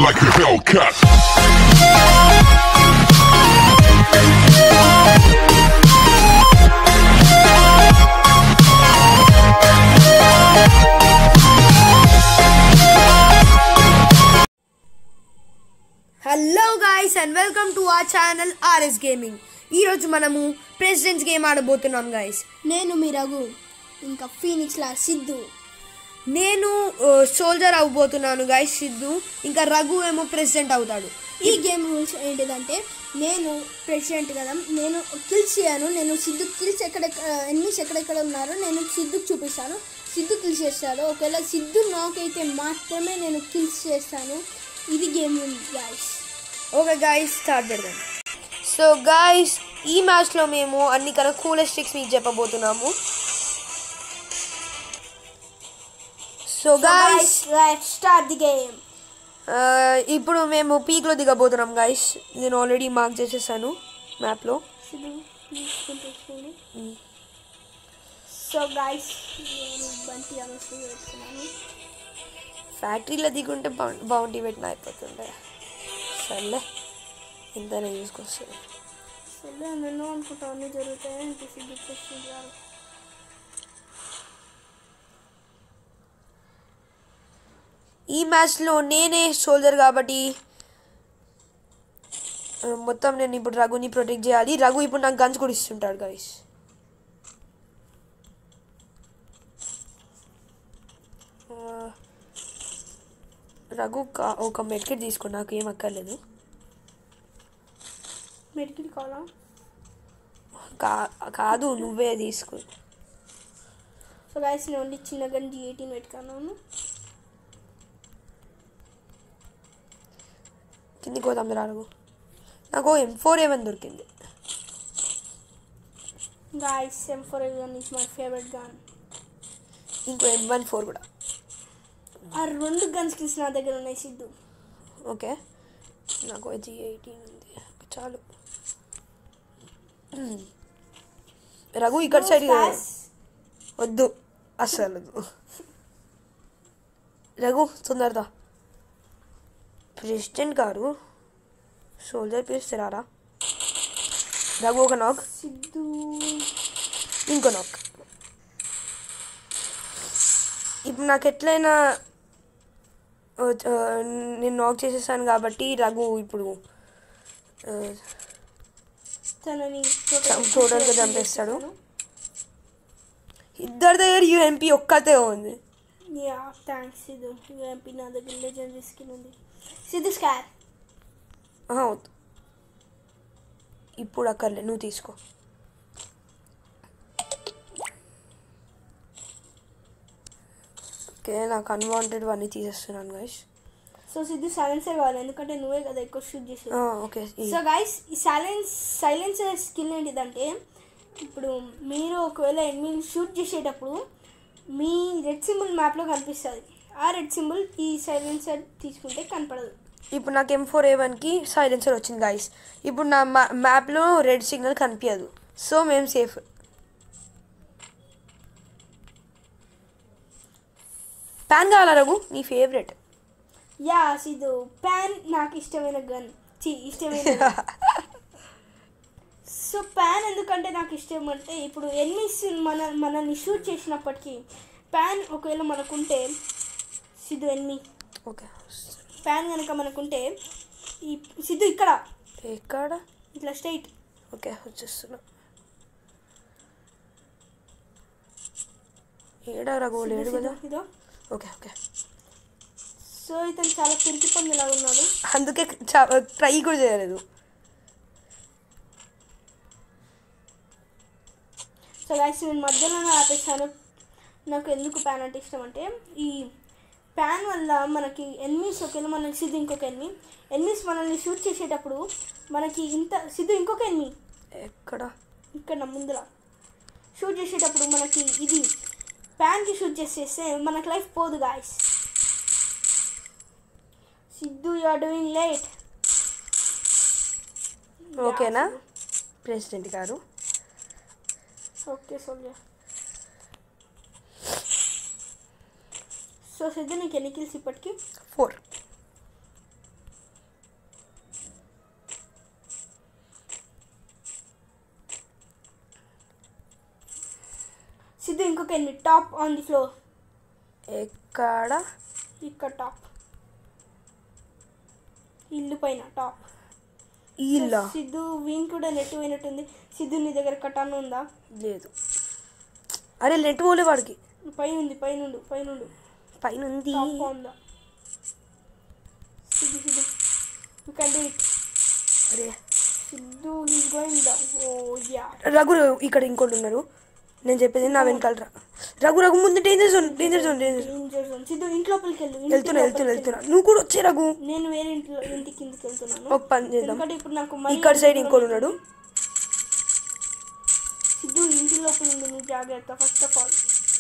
like a Hellcat. Hello guys and welcome to our channel RS gaming ఈరోజు మనము presidents game ఆడబోతున్నాం guys నేను మీ రఘు ఇంకా Phoenix లా సిద్ధు నేను soldier అవ్వబోతున్నాను guys Siddhu ఇంకా రఘు ఏమో ప్రెసిడెంట్ అవుతాడు ఈ గేమ్ రూల్స్ ఏంటిదంటే నేను ప్రెసిడెంట్ కదా నేను కిల్స్ చేయను నేను సిద్ధు కిల్స్ ఎక్కడెక్కడ ఎన్నిస్ ఎక్కడెక్కడ ఉన్నారో నేను సిద్ధుకు చూపిస్తాను సిద్ధు కిల్స్ చేస్తాడు ఒకవేళ సిద్ధు నాక్ అయితే మాత్రమే నేను కిల్స్ చేస్తాను ఇది game rule guys okay guys start పెడదాం సో గాయస్ ఈ మ్యాచ్లో మేము అన్ని కన్నా కూలెస్ట్ ట్రిక్స్ మీకు చెప్పబోతున్నాము so guys let's start the game ఇప్పుడు మేము పీక్లో దిగబోతున్నాం గాయస్ నేను ఆల్రెడీ మార్క్ చేసేసాను మ్యాప్లో సిద్ధు ప్లీజ్ చూపించండి సో గాయస్ నేను బంతి అనౌన్స్ పెట్టుకున్నాను ఫ్యాక్టరీలో దిగుంటే బౌంటీ పెట్టిన అయిపోతుండే సర్లే ఇంతనే చూసుకొస్తుంది సరే నేను అనుకుంటా అన్నీ జరుగుతాయి అంటే సిద్ధు ప్రెసిడెంట్ గారు ఈ మ్యాచ్లో నేనే సోల్జర్ కాబట్టి ఆ, మొత్తం నేను ఇప్పుడు రఘుని ప్రొటెక్ట్ చేయాలి రఘు ఇప్పుడు నాకు గన్స్ కూడా ఇస్తుంటాడు గైస్ రఘు కా- ఒక మెడ్కెట్ తీసుకో నాకు ఏం అక్కర్లేదు మెడికల్ కావాలా కా కాదు నువ్వే తీసుకో సో గాయస్ నేను ఓన్లీ చిన్న గన్ జీ ఎయిటీన్ పెట్టుకున్నాను కిందికి పోదాం రా రఘు నాకు ఎం ఫోర్ ఏమని దొరికింది guys M four gun is my favourite gun ఇంకో ఎం వన్ ఫోర్ కూడా ఆ రెండు గన్స్ కిల్స్ నా దగ్గర ఉన్నాయి సిద్ధు ఓకే నాకు జీ ఎయిటీన్ ఉంది చాలు రఘు ఇక్కడ సైడ్ వద్దు అస్సలు వద్దు. రఘు తొందరదా ప్రెసిడెంట్ గారు సోల్జర్ పిలుస్తారా రఘు ఒక నాక్ సిద్ధు ఇంకో నాక్ ఇప్పుడు నాకు ఎట్లయినా ఆ, ఆ, నేను నాక్ చేసేసాను కాబట్టి రఘు ఇప్పుడు ఆ, తనని చం- టోటల్గా చంపేస్తాడు. ఇద్దరి దగ్గర యూఎంపీ ఒక్కతే ఉంది యా థ్యాంక్స్ సిద్ధు యూఎంపీ నా దగ్గర లెజెండరీ స్కిన్ ఉంది సిద్ధు స్కార్ ఆహా, వద్దు ఇప్పుడు అక్కర్లే నువ్వు తీసుకో ఓకే నాకు అన్వాంటెడ్ అన్నీ తీసేస్తున్నాను గైస్ సో సిద్ధు సైలెన్సర్ కావాలి ఎందుకంటే నువ్వే కదా ఎక్కువ షూట్ చేసేది ఓకే సో గైస్ ఈ సైలెన్స్ సైలెన్సర్ స్కిల్ ఏంటిదంటే ఇప్పుడు మీరు ఒకవేళ ఎనిమిది షూట్ చేసేటప్పుడు మీ రెడ్ సింబల్ మ్యాప్లో కనిపిస్తుంది ఆ రెడ్ సింబల్ ఈ సైలెన్సర్ తీసుకుంటే కనపడదు ఇప్పుడు నాకు ఎం ఫోర్ ఏ వన్కి సైలెన్సర్ వచ్చింది గైస్ ఇప్పుడు నా మ్యా మ్యాప్లో రెడ్ సిగ్నల్ కనిపించదు సో మేము సేఫ్ ప్యాన్ కావాలా రఘు నీ ఫేవరెట్ యా సిద్ధు ప్యాన్ నాకు ఇష్టమైన గన్ చి ఇష్టమైన సో ప్యాన్ ఎందుకంటే నాకు ఇష్టం అంటే ఇప్పుడు ఎనిమిస్ మన మనల్ని షూట్ చేసినప్పటికీ ప్యాన్ ఒకవేళ మనకుంటే సిద్ధు ఎనిమి ఓకే ప్యాన్ కనుక మనకుంటే ఈ సిద్ధు ఇక్కడ ఎక్కడ ఇట్లా స్ట్రైట్ ఓకే వచ్చేస్తున్నా ఏడా రఘు లేడు కదా ఇదో ఓకే ఓకే సో ఇతను చాలా పిరికి పందిలా ఉన్నాడు అందుకే ట్రై కూడా చేయలేదు సో గాయస్ నేను మధ్యలోనే ఆపేసాను నాకు ఎందుకు ప్యాన్ అంటే ఇష్టం అంటే ఈ ప్యాన్ వల్ల మనకి ఎనిమిస్ ఒకవేళ మనకి సిద్ధు ఇంకొక ఎనిమి ఎనిమిస్ మనల్ని షూట్ చేసేటప్పుడు మనకి ఇంత సిద్ధు ఇంకొక ఎనిమి ఎక్కడ ఇక్కడ నా ముందర షూట్ చేసేటప్పుడు మనకి ఇది ప్యాన్కి షూట్ చేసేస్తే మనకి లైఫ్ పోదు guys Siddhu you are doing late ఓకేనా president garu okay soldier so Siddhu నీకు ఎన్ని కిల్స్ ఇప్పటికి ఫోర్ సిద్ధు ఇంకొక ఎనిమిది టాప్ ఆన్ ది ఫ్లోర్ ఎక్కడ ఇక్కడ టాప్ ఇల్లు పైన టాప్ ఇల్లా సిద్ధు వీన్ కూడా నెట్ పోయినట్టుంది సిద్ధు నీ దగ్గర కటాను ఉందా లేదు అరే లెట్ పోలే వాడికి పైన ఉంది పైనుండు పైనుండు పైన ఉంది టాప్ ఉందా Siddhu Siddhu you can do it అరే Siddhu is going down oh yeah Raghu ఇక్కడ ఇంకోటి ఉన్నారు నేను చెప్పేది నా వెనకాల రా రఘు రఘు ముందు danger zone danger zone danger zone danger zone Siddhu ఇంట్లోపలికి వెళ్ళు ఇంటి వెళ్తున్నా వెళ్తున్నా లోపలికి వెళ్తున్నా నువ్వు కూడా వచ్చే రఘు వెళ్ళు. నేను వేరే ఇంట్లో ఇంటి కిందకి వెళ్తున్నాను ఒక పని చేద్దాం ఎందుకంటే ఇప్పుడు నాకు మరీ ఇక్కడ సైడ్ ఇంకోటి ఉన్నాడు సిద్ధు ఇంటి లోపల ఉంది నువ్వు జాగ్రత్త first of all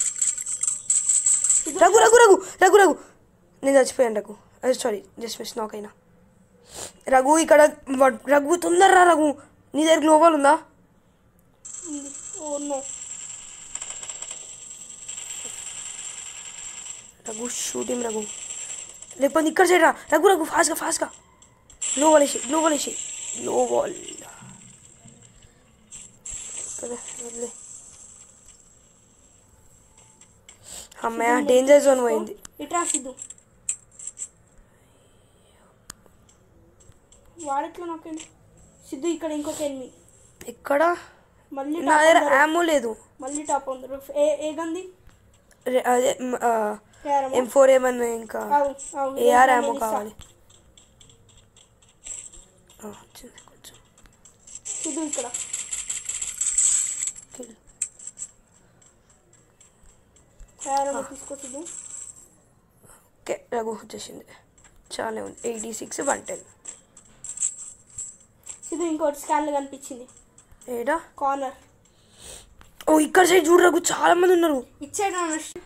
Raghu Raghu Raghu Raghu Raghu నేను చచ్చిపోయాను Raghu sorry just miss knock అయినా రఘు ఇక్కడ వాడు- రఘు తొందరరా రఘు నీ దగ్గర గ్లోబల్ ఉందా ఉంది oh no Raghu shooting Raghu లేకపోతే ఇక్కడ సైడ్ రా రఘు రఘు ఫాస్ట్గా ఫాస్ట్గా లో బాల్ వేసి లో బాల్ వేసి లో బాల్ వదిలే అమ్మాయి డేంజర్ జోన్ పోయింది ఇట్రా సిద్ధు వాడెట్లా నాకండి సిద్ధు ఇక్కడ ఇంకొక ఎనిమిది ఇక్కడ మళ్ళీ నా టాప్ దగ్గర అందరు. యామో లేదు మళ్ళీ టాప్ అందరు ఏ ఏ గంది రే- అదే ఏఆర్ఎం ఎం ఫోర్ ఏమన్నా ఇంకా అవును అవును ఏఆర్ నేను యామో ఇస్తా. కావాలి ఆ, వచ్చింది కొంచెం సిద్ధు ఇక్కడ కిల్. ఏఆర్ఎం తీసుకో సిద్ధు ఓకే రఘు వచ్చేసింది చాలా ఉంది eighty six one ten Siddhu ఇంకోటి స్కాన్లో కనిపించింది ఏడా కార్నర్ ఓ ఇక్కడ సైడ్ చూడు రఘు చాలా మంది ఉన్నారు ఇచ్చాడు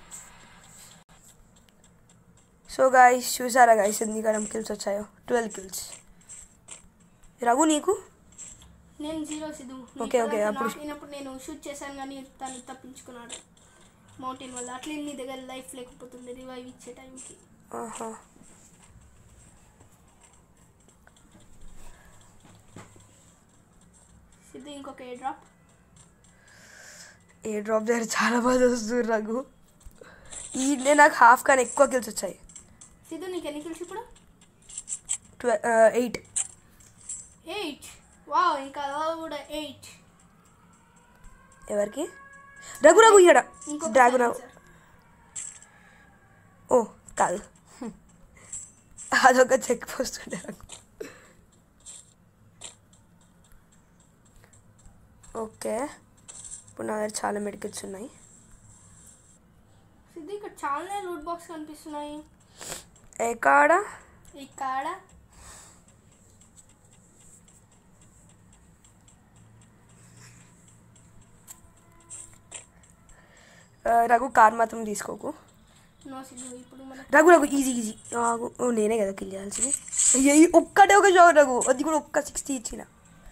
సో గాయస్ చూసారా గాయస్ ఎన్ని గరం కిల్స్ వచ్చాయో ట్వెల్వ్ కిల్స్ రఘు నీకు నేను జీరో సిద్ధు ఓకే, ఓకే, అప్పుడు- అయినప్పుడు నేను షూట్ చేశాను కానీ తను తప్పించుకున్నాడు మౌంటైన్ వల్ల అట్లే నీ దగ్గర లైఫ్ లేకపోతుంది రివైవ్ ఇచ్చే టైంకి ఆహా సిద్ధు ఇంకొక ఏ డ్రాప్ ఏ డ్రాప్ దగ్గర చాలా మంది వస్తుంది రఘు ఈ నేను నాకు హాఫ్ కానీ ఎక్కువ కిల్స్ వచ్చాయి సిద్ధు నీకు ఎన్ని కిల్స్ ఇప్పుడు ట్వె ఎయిట్ ఎయిట్ వావ్ ఇంకా అలా కూడా ఎయిట్ ఎవరికి రఘు రఘు ఇక్కడ ఇంకొక డ్రాగన్ silencer. ఓ కాదు అదొక చెక్ పోస్ట్ ఉండే రఘు ఓకే ఇప్పుడు నా దగ్గర చాలా మెడికల్స్ ఉన్నాయి సిద్ధు ఇక్కడ చాలా లూట్ బాక్స్ కనిపిస్తున్నాయి ఎక్కడ ఇక్కడ ఆ, రఘు కార్ మాత్రం తీసుకోకు నో సిద్ధు ఇప్పుడు మన రఘు రఘు ఈజీ ఈజీ ఆగు ఓ నేనే కదా కిల్ చేయాల్సింది అయ్యో ఈ ఒక్కటే ఒక షాట్ రఘు అది కూడా ఒక్క సిక్స్టీ ఇచ్చిన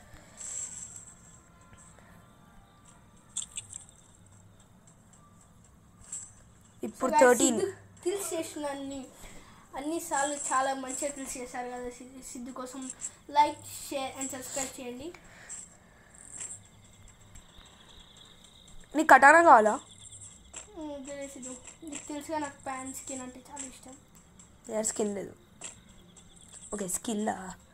ఇప్పుడు థర్టీన్ కిల్స్ చేసిన అన్ని అన్నిసార్లు చాలా మంచిగా కిల్స్ చేశారు కదా సిద్ధు సిద్ధు కోసం లైక్ షేర్ అండ్ సబ్స్క్రైబ్ చేయండి నీకు కటానా కావాలా ఉమ్, వేరే సిద్ధు నీకు తెలుసుగా నాకు ప్యాన్ స్కిన్ అంటే చాలా ఇష్టం దగ్గర స్కిన్ లేదు ఓకే స్కిల్లా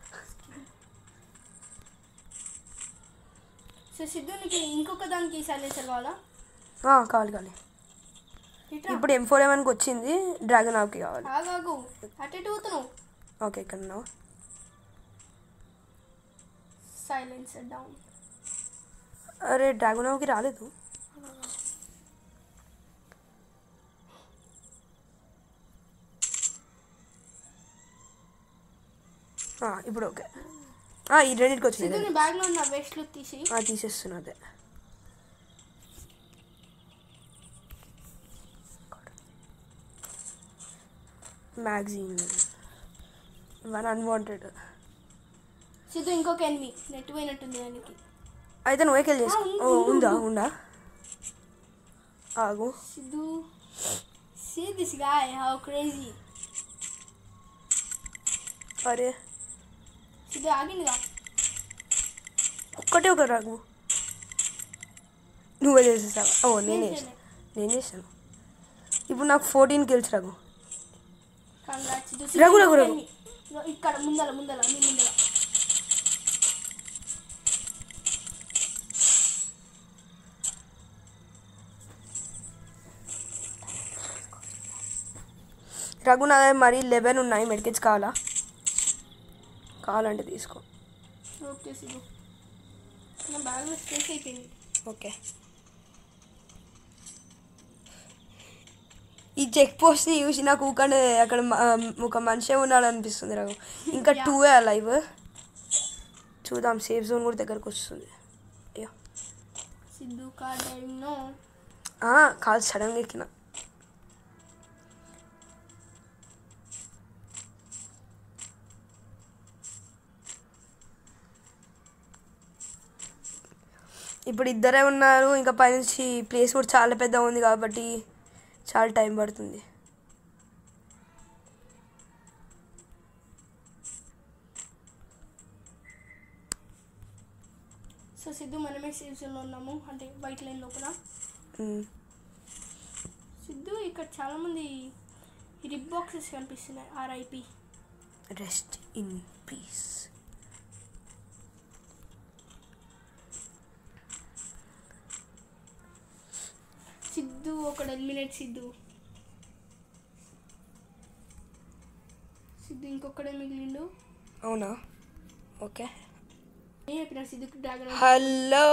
సో సిద్ధు నీకు ఇంకొక దానికి సైలెన్సర్ కావాలా కావాలి కావాలి ఇట్రా ఇప్పుడు ఎం ఫోర్ ఏమన్కి వచ్చింది డ్రాగన్ ఆఫ్కి కావాలి ఆగాగు అటు ఇటు పోతున్నావు ఓకే ఇక్కడ ఉన్నావు సైలెన్సర్ డౌన్ అరే డ్రాగన్ ఆఫ్కి రాలేదు ఆ, ఇప్పుడు ఓకే ఆ, ఈ రెండింటికి వచ్చింది సిద్ధు నీ బ్యాగ్లో ఉన్న వేస్ట్లు తీసి ఆ, తీసేస్తున్నా అదే మ్యాగజైన్ వన్ అన్వాంటెడ్ సిద్ధు ఇంకొక ఎనిమి నెట్ పోయినట్టుంది దానికి అయితే నువ్వే కెళ్ళి చేసుకో ఆ, ఉంది, ఓ ఉంది, ఉందా ఉంది. ఉందా ఆగు Siddhu see this guy how crazy అరే సిద్ధు ఆగిందిగా ఒక్కటే ఒక రాగు నువ్వే చేసేసావా ఓ నేనే నేను చేసా నేను చేశాను ఇప్పుడు నాకు fourteen kills Raghu Congrats, Siddhu. Raghu, Raghu, Raghu. ఇదిగో ఇక్కడ ముందల ముందల నీ ముందల రఘు నా దగ్గర మరి లెవెన్ ఉన్నాయి మెడికిట్స్ కావాలా కావాలంటే తీసుకో ఓకే సిద్ధు నా బ్యాగ్లో స్పేస్ అయిపోయింది ఓకే ఈ చెక్ పోస్ట్ని చూసి నాకు ఊకనే అక్కడ మ- ఒక మనిషి ఉన్నాడు అనిపిస్తుంది రఘు ఇంకా Yeah. టూ లైవ్ చూద్దాం సేఫ్ జోన్ కూడా దగ్గరకు వస్తుంది అయ్యో సిద్ధు కార్ డ్రైవింగ్ నో ఆ, కాదు సడన్గా ఎక్కిన ఇప్పుడు ఇద్దరే ఉన్నారు ఇంకా పైనుంచి ప్లేస్ కూడా చాలా పెద్ద ఉంది కాబట్టి చాలా టైం పడుతుంది సో సిద్ధు మనమే సేఫ్ జోన్లో ఉన్నాము అంటే వైట్ లైన్ లోపల ఉమ్. సిద్ధు ఇక్కడ చాలామంది రిప్ బాక్సెస్ కనిపిస్తున్నాయి RIP rest in peace Siddhu ఒకడు ఎలిమినేట్ సిద్ధు సిద్ధు ఇంకొకడే మిగిలిండు అవునా ఓకే నేను చెప్పిన సిద్ధుకి డ్రాగన్ హలో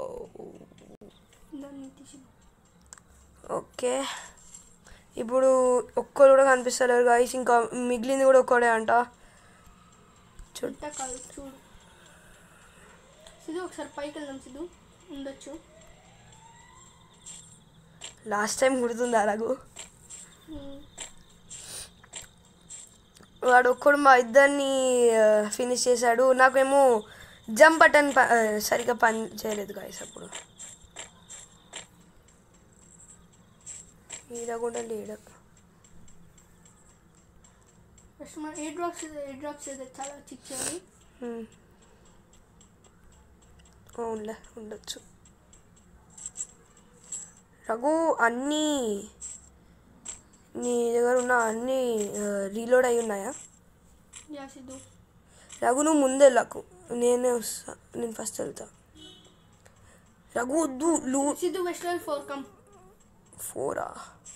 దాన్ని తీసి ఓకే ఇప్పుడు ఒక్కరు కూడా కనిపిస్తలేరు గాయస్ ఇంకా మిగిలింది కూడా ఒక్కడే అంట చూడు చుట్టా కాదు చూడు సిద్ధు ఒకసారి పైకి వెళ్దాం సిద్ధు ఉండొచ్చు లాస్ట్ టైం గుర్తుంది అలాగూ ఉమ్. వాడు ఒక్కడు మా ఇద్దరిని ఫినిష్ చేశాడు నాకేమో జంప్ బటన్ ప- ఆ, సరిగ్గా పని చేయలేదు గాయస్ అప్పుడు ఈడ కూడా లేడు ఫస్ట్ మనం ఎయిర్ డ్రాప్స్ ఎయిర్ డ్రాప్స్ అయితే చాలా చెక్ చేయాలి హ్మ్. అవునులే ఉండొచ్చు రఘు అన్నీ నీ దగ్గర ఉన్న అన్నీ రీలోడ్ అయి ఉన్నాయా యా సిద్ధు రఘు నువ్వు ముందే వెళ్ళకు నేనే వస్తా నేను ఫస్ట్ వెళ్తా రఘు వద్దు లూ సిద్ధు వెస్ట్ లైన్ ఫోర్ కమ్ ఫోరా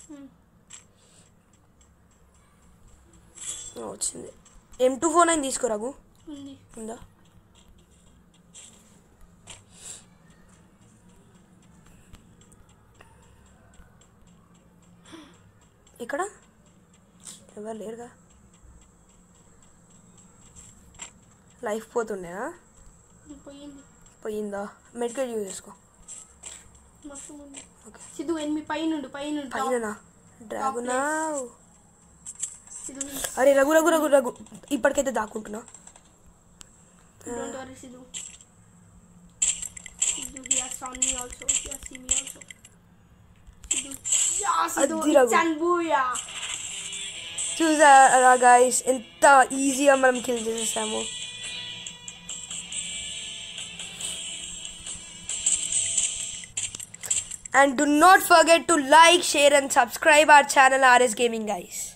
వచ్చింది ఎం టూ ఫోర్ నైన్ తీసుకో రఘు ఉంది ఉందా ఇక్కడ ఎవరు లేరుగా లైఫ్ పోతుండేనా పోయింది పోయిందా మెడికల్ యూజ్ చేసుకో మస్తు ఉంది ఓకే సిద్ధు ఎనిమిది పైనుండు పైనుండు పైన డ్రాగునా సిద్ధు అరే రఘు రఘు రఘు రఘు ఇప్పటికైతే దాక్కుంటున్నా don't worry Siddhu Siddhu he has found me also he has seen me also Siddhu yeah Siddhu అది రఘు. చన్బూయా చూసారా గాయస్ ఎంత ఈజీగా మనం కిల్ చేసేసాము And do not forget to like, share, and subscribe our channel RS Gaming, guys.